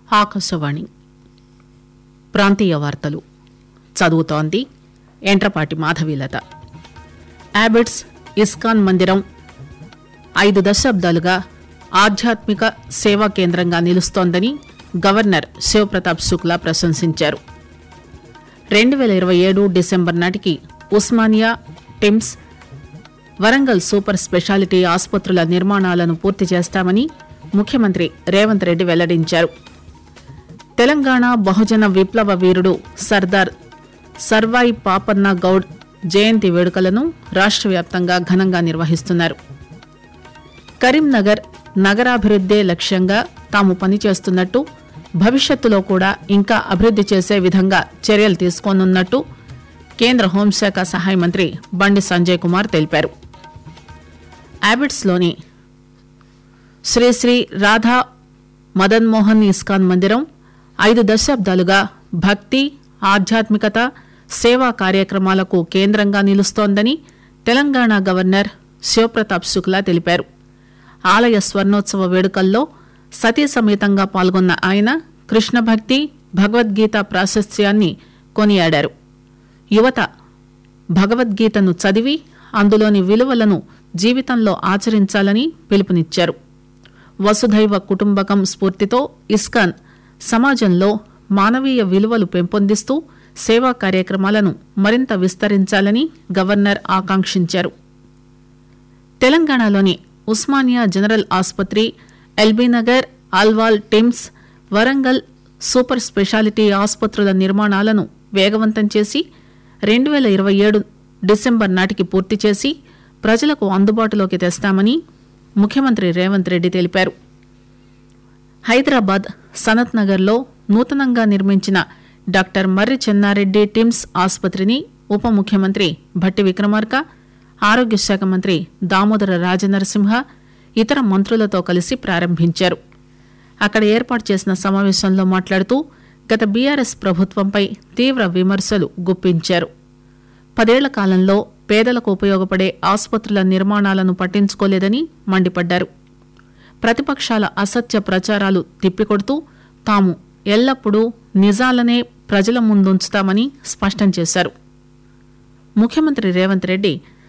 ఆకాశవాణి ప్రాంతీయ వార్తలు చదువుతోంది ఎంట్రపాటి మాధవీలత యాబిడ్స్ ఇస్కాన్ మందిరం ఐదు దశాబ్దాలుగా ఆధ్యాత్మిక సేవా కేంద్రంగా నిలుస్తోందని గవర్నర్ శివప్రతాప్ శుక్లా ప్రశంసించారు రెండు వేల ఇరవై ఏడు డిసెంబర్ నాటికి Osmania TIMS Warangal super speciality ఆసుపత్రుల నిర్మాణాలను పూర్తి చేస్తామని ముఖ్యమంత్రి రేవంత్ రెడ్డి వెల్లడించారు తెలంగాణ బహుజన విప్లవ వీరుడు సర్దార్ సర్వాయి పాపన్న గౌడ్ జయంతి వేడుకలను రాష్ట్ర వ్యాప్తంగా ఘనంగా నిర్వహిస్తున్నారు కరీంనగర్ నగరాభివృద్దే లక్ష్యంగా తాము పనిచేస్తున్నట్టు భవిష్యత్తులో కూడా ఇంకా అభివృద్ది చేసే విధంగా చర్యలు తీసుకోనున్నట్టు కేంద్ర హోంశాఖ సహాయ మంత్రి బండి సంజయ్ కుమార్ తెలిపారు యాబిడ్స్లోని శ్రీ శ్రీ రాధా మదన్ మోహన్ ఇస్కాన్ మందిరం ఐదు దశాబ్దాలుగా భక్తి ఆధ్యాత్మికత సేవా కార్యక్రమాలకు కేంద్రంగా నిలుస్తోందని తెలంగాణ గవర్నర్ శివప్రతాప్ శుక్లా తెలిపారు ఆలయ స్వర్ణోత్సవ వేడుకల్లో సతీ సమేతంగా పాల్గొన్న ఆయన కృష్ణ భక్తి భగవద్గీత ప్రాశస్త్యాన్ని కొనియాడారు యువత భగవద్గీతను చదివి అందులోని విలువలను జీవితంలో ఆచరించాలని పిలుపునిచ్చారు వసుధైవ కుటుంబకం స్ఫూర్తితో ఇస్కాన్ సమాజంలో మానవీయ విలువలు పెంపొందిస్తూ సేవా కార్యక్రమాలను మరింత విస్తరించాలని గవర్నర్ ఆకాంక్షించారు తెలంగాణలోని ఉస్మానియా జనరల్ ఆసుపత్రి LB Nagar Alwal TIMS Warangal super speciality ఆసుపత్రుల నిర్మాణాలను వేగవంతం చేసి రెండు వేల ఇరవై ఏడు డిసెంబర్ నాటికి పూర్తి చేసి ప్రజలకు అందుబాటులోకి తెస్తామని ముఖ్యమంత్రి రేవంత్ రెడ్డి తెలిపారు హైదరాబాద్ సనత్ నగర్లో నూతనంగా నిర్మించిన డాక్టర్ మర్రి చెన్నారెడ్డి టిమ్స్ ఆసుపత్రిని ఉప ముఖ్యమంత్రి భట్టి విక్రమార్క ఆరోగ్య శాఖ మంత్రి దామోదర రాజనరసింహ ఇతర మంత్రులతో కలిసి ప్రారంభించారు అక్కడ ఏర్పాటు చేసిన సమావేశంలో మాట్లాడుతూ గత బీఆర్ఎస్ ప్రభుత్వంపై తీవ్ర విమర్శలు గుప్పించారు పదేళ్ల కాలంలో పేదలకు ఉపయోగపడే ఆసుపత్రుల నిర్మాణాలను పట్టించుకోలేదని మండిపడ్డారు ప్రతిపక్షాల అసత్య ప్రచారాలు తిప్పికొడుతూ తాము ఎల్లప్పుడూ నిజాలనే ప్రజల ముందుంచుతామని స్పష్టం చేశారు ముఖ్యమంత్రి రేవంత్ రెడ్డి